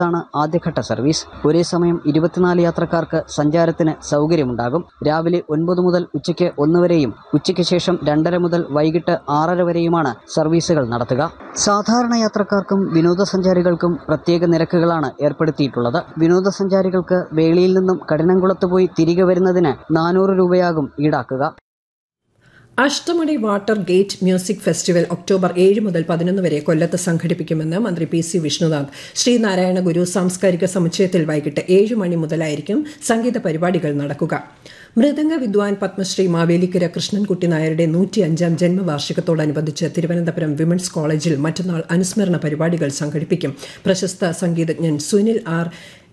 ാണ് ആദ്യഘട്ട സർവീസ് ഒരേ സമയം ഇരുപത്തിനാല് യാത്രക്കാർക്ക് സഞ്ചാരത്തിന് സൗകര്യമുണ്ടാകും രാവിലെ ഒൻപത് മുതൽ ഉച്ചയ്ക്ക് ഒന്ന് വരെയും ഉച്ചയ്ക്ക് ശേഷം രണ്ടര മുതൽ വൈകിട്ട് ആറര വരെയുമാണ് സർവീസുകൾ നടത്തുക സാധാരണ യാത്രക്കാർക്കും വിനോദസഞ്ചാരികൾക്കും പ്രത്യേക നിരക്കുകളാണ് ഏർപ്പെടുത്തിയിട്ടുള്ളത് വിനോദസഞ്ചാരികൾക്ക് വേളിയിൽ നിന്നും കഠിനംകുളത്ത് പോയി തിരികെ വരുന്നതിന് നാനൂറ് രൂപയാകും ഈടാക്കുക Ashtamudi water gate music festival October ഏഴ് മുതൽ പതിനൊന്ന് വരെ കൊല്ലത്ത് സംഘടിപ്പിക്കുമെന്ന് മന്ത്രി പി സി വിഷ്ണുനാഥ് ശ്രീനാരായണ ഗുരു സാംസ്കാരിക സമുച്ചയത്തിൽ വൈകിട്ട് ഏഴ് മണി മുതലായിരിക്കും സംഗീത പരിപാടികൾ നടക്കുക മൃദംഗ വിദ്വാൻ പത്മശ്രീ മാവേലിക്കര കൃഷ്ണൻകുട്ടി നായരുടെ നൂറ്റിയഞ്ചാം ജന്മവാർഷികത്തോടനുബന്ധിച്ച് തിരുവനന്തപുരം വിമൻസ് കോളേജിൽ മറ്റന്നാൾ അനുസ്മരണ പരിപാടികൾ സംഘടിപ്പിക്കും പ്രശസ്ത സംഗീതജ്ഞൻ സുനിൽ ആർ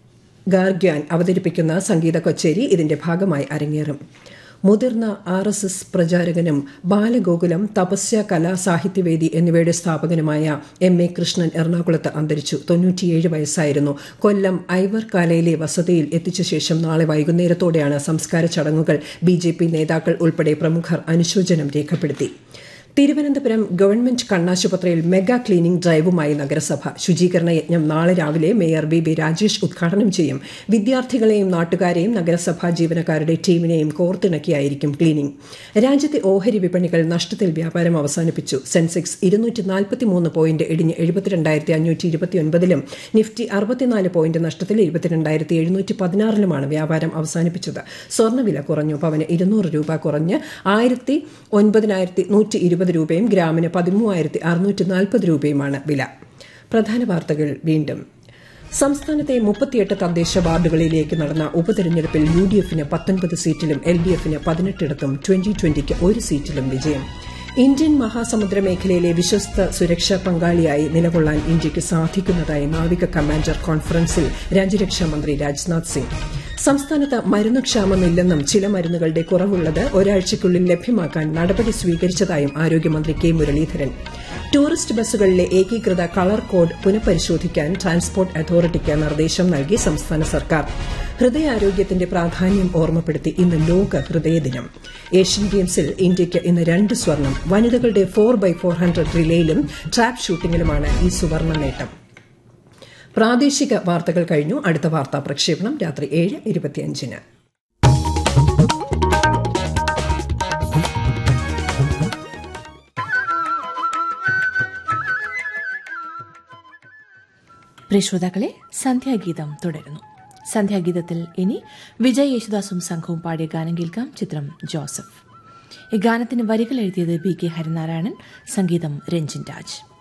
ഗാർഗ്യാൻ അവതരിപ്പിക്കുന്ന സംഗീത കച്ചേരി ഇതിന്റെ ഭാഗമായി അരങ്ങേറും മുതിർന്ന ആർ എസ് എസ് പ്രചാരകനും ബാലഗോകുലം തപസ്യ കലാ സാഹിത്യവേദി എന്നിവയുടെ സ്ഥാപകനുമായ എം എ കൃഷ്ണൻ എറണാകുളത്ത് അന്തരിച്ചു തൊണ്ണൂറ്റിയേഴ് വയസ്സായിരുന്നു കൊല്ലം ഐവർ കാലയിലെ വസതിയിൽ എത്തിച്ച ശേഷം നാളെ വൈകുന്നേരത്തോടെയാണ് സംസ്കാര ചടങ്ങുകൾ ബി നേതാക്കൾ ഉൾപ്പെടെ പ്രമുഖർ അനുശോചനം രേഖപ്പെടുത്തി തിരുവനന്തപുരം ഗവൺമെന്റ് കണ്ണാശുപത്രിയിൽ മെഗാ ക്ലീനിംഗ് ഡ്രൈവുമായി നഗരസഭ ശുചീകരണ യജ്ഞം നാളെ രാവിലെ മേയർ വി ബി രാജേഷ് ഉദ്ഘാടനം ചെയ്യും വിദ്യാർത്ഥികളെയും നാട്ടുകാരെയും നഗരസഭാ ജീവനക്കാരുടെ ടീമിനെയും കോർത്തിണക്കിയായിരിക്കും ക്ലീനിംഗ് രാജ്യത്തെ ഓഹരി വിപണികൾ നഷ്ടത്തിൽ വ്യാപാരം അവസാനിപ്പിച്ചു സെൻസെക്സ് ഇരുന്നൂറ്റി നാൽപ്പത്തിമൂന്ന് പോയിന്റ് ഇടിഞ്ഞ് എഴുപത്തിരണ്ടായിരത്തി അഞ്ഞൂറ്റി ഇരുപത്തിയൊൻപതിലും നിഫ്റ്റി അറുപത്തിനാല് പോയിന്റ് നഷ്ടത്തിൽ ഇരുപത്തിരണ്ടായിരത്തി എഴുന്നൂറ്റി പതിനാറിലുമാണ് വ്യാപാരം അവസാനിപ്പിച്ചത് സ്വർണ്ണവില കുറഞ്ഞു പവന് ഇരുന്നൂറ് രൂപ കുറഞ്ഞ് ആയിരത്തി ഒൻപതിനായിരത്തി നൂറ്റി ഇരുപത് രൂപയും ഗ്രാമിന് പതിമൂവായിരത്തി അറുന്നൂറ്റി നാൽപ്പത് രൂപയുമാണ് വില പ്രധാന വാർത്തകൾ വീണ്ടും സംസ്ഥാനത്തെ മുപ്പത്തിയെട്ട് തദ്ദേശ വാർഡുകളിലേക്ക് നടന്ന ഉപതെരഞ്ഞെടുപ്പിൽ യു ഡി എഫിന് പത്തൊൻപത് സീറ്റിലും എൽ ഡി എഫിന് പതിനെട്ടിടത്തും ട്വന്റി ട്വന്റിക്ക് ഒരു സീറ്റിലും വിജയം ഇന്ത്യൻ മഹാസമുദ്ര മേഖലയിലെ വിശ്വസ്ത സുരക്ഷാ പങ്കാളിയായി നിലകൊള്ളാൻ ഇന്ത്യയ്ക്ക് സാധിക്കുന്നതായി നാവിക കമാൻഡർ കോൺഫറൻസിൽ രാജ്യരക്ഷാ മന്ത്രി രാജ്നാഥ് സിംഗ് സംസ്ഥാനത്ത് മരുന്നുക്ഷാമമില്ലെന്നും ചില മരുന്നുകളുടെ കുറവുള്ളത് ഒരാഴ്ചയ്ക്കുള്ളിൽ ലഭ്യമാക്കാൻ നടപടി സ്വീകരിച്ചതായും ആരോഗ്യമന്ത്രി കെ മുരളീധരൻ ടൂറിസ്റ്റ് ബസ്സുകളിലെ ഏകീകൃത കളർ കോഡ് പുനഃപരിശോധിക്കാൻ ട്രാൻസ്പോർട്ട് അതോറിറ്റിക്ക് നിർദ്ദേശം നൽകി സംസ്ഥാന സർക്കാർ ഹൃദയാരോഗ്യത്തിന്റെ പ്രാധാന്യം ഓർമ്മപ്പെടുത്തി ഇന്ന് ലോക ഹൃദയദിനം ഏഷ്യൻ ഗെയിംസിൽ ഇന്ത്യയ്ക്ക് ഇന്ന് രണ്ട് സ്വർണം വനിതകളുടെ ഫോർ ബൈ ഫോർ ഹൺഡ്രഡ് റിലേയിലും ട്രാപ്പ് ഷൂട്ടിംഗിലുമാണ് ഈ സുവർണ നേട്ടം പ്രാദേശിക വാർത്തകൾ കഴിഞ്ഞു അടുത്ത വാർത്താ പ്രക്ഷേപണം രാത്രി ഏഴ് ഇരുപത്തിയഞ്ചിന് പ്രിയ ശ്രോതാക്കളെ സന്ധ്യാഗീതം തുടരുന്നു സന്ധ്യാഗീതത്തിൽ ഇനി വിജയ് യേശുദാസും സംഘവും പാടിയ ഗാനം കേൾക്കാം ചിത്രം ജോസഫ് ഈ ഗാനത്തിന് വരികൾ എഴുതിയത് ബി കെ ഹരിനാരായണൻ സംഗീതം രഞ്ജിൻ രാജ്